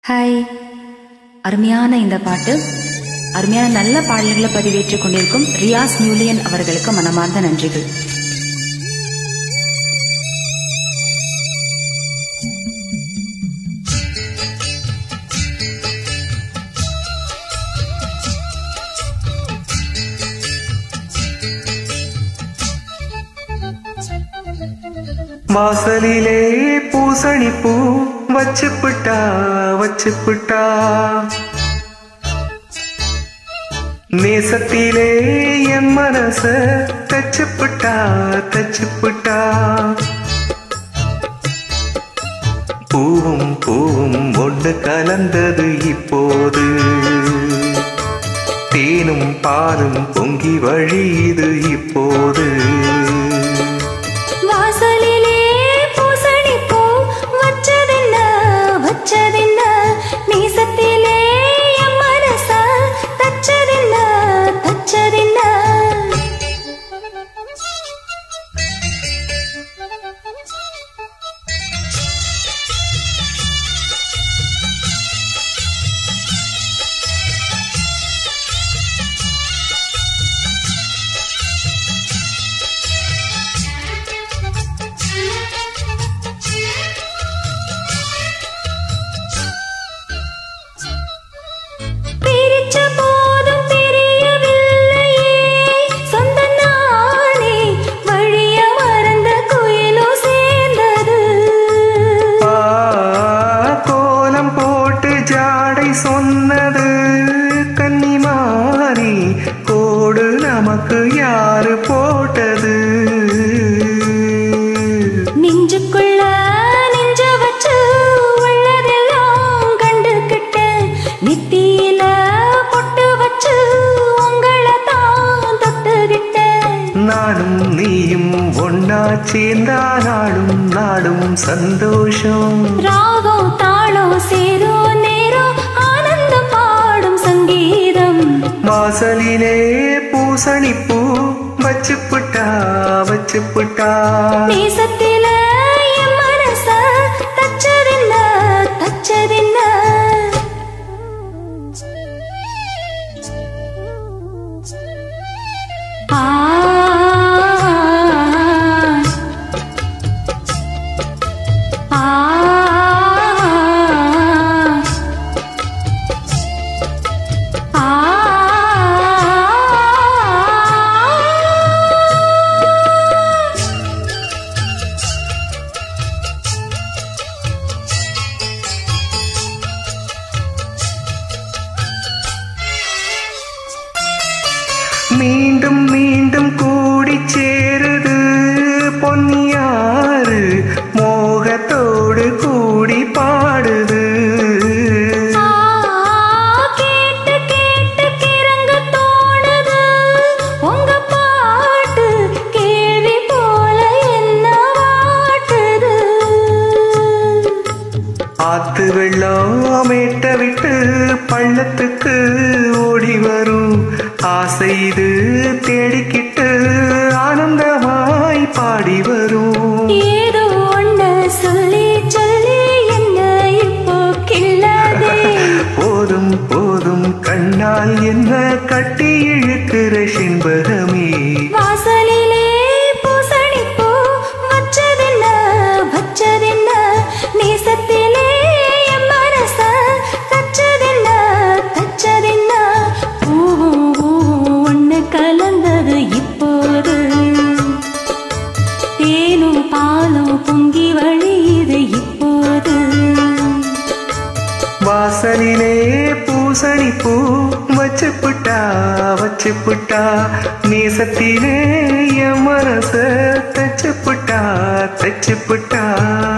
hi அருமையான இந்த பாட்டு அருமையான நல்ல பாடல்களை பதிவேற்றுக் கொண்டிருக்கும் ரியாஸ் மியூலியன் அவர்களுக்கு மனமார்ந்த நன்றிகள் வாசலிலே பூசணி பூ வச்சுப்புட்டா வச்சுப்புட்டா நேசத்திலே என் மனச தச்சுப்புட்டா தச்சுப்புட்டா பூவும் பூவும் ஒன்று கலந்தது இப்போது தேனும் பாலும் பொங்கி வழியுது இப்போது வாசலிலே பூசணி பூ வச்சதென்ன வச்சதென்ன நேசத்திலே என் மனச தச்சதென்ன தச்சதென்ன பிரிச்ச போதும் தெரியவில்லையே சொந்த நானே வழிய மறந்த குயிலும் சேர்ந்தது ஆ, கோலம் போட்டு ஜாடை சொன்னது கன்னிமாரி கோடு நமக்கு யாரு போட்டது நெஞ்சுக்குள்ள நெஞ்ச வச்சு உள்ளதெல்லாம் கண்டுகிட்டேன் நெத்தியில பொட்டு வச்சு உங்களை தான் தொட்டுகிட்டேன் நானும் நீயும் ஒன்னா சேர்ந்தா நாடும் நாடும் சந்தோஷம் ராகம் தாளம் சேரும் நேரம் ஆனந்தம் பாடும் சங்கீதம் வாசலிலே பூசணி பூ வச்சுப்புட்டா வச்சுப்புட்டா நேசத்தில என் மனச தச்சதென்ன தச்சதென்ன ஆ ஆ ஆ மீண்டும் மீண்டும் கூடி சேருது பொன்னியாறு மோகத்தோடு கூடி பாடுது ஆ கேட்டு கேட்டு கிறங்க தோணுது உங்க பாட்டு கேள்வி போல என்ன வாட்டுது ஆத்து வெள்ளம் மேட்ட விட்டு பள்ளத்துக்கு ஓடி வரும் ஆசை இது தேடிக்கிட்டு ஆனந்தமாய் பாடி வரும் ஏதோ ஒண்ணு சொல்லி சொல்லி என்ன இப்போ கிள்ளதே போதும் போதும் கண்ணால் என்ன கட்டி இழுக்கிற செண்பகமே வாசலிலே பூசணி பூ வச்சதென்ன வச்சதென்ன நேசத்திலே என் மனச தச்சதென்ன தச்சதென்ன பூவும் பூவும் ஒண்ணு கலந்தது இப்போது தேனும் பாலும் பொங்கி வழியுது இப்போது வாசலிலே பூசணி பூ வச்சுப்புட்டா வச்சுப்புட்டா நேசத்திலே என் மனச தச்சுப்புட்டா தச்சுப்புட்டா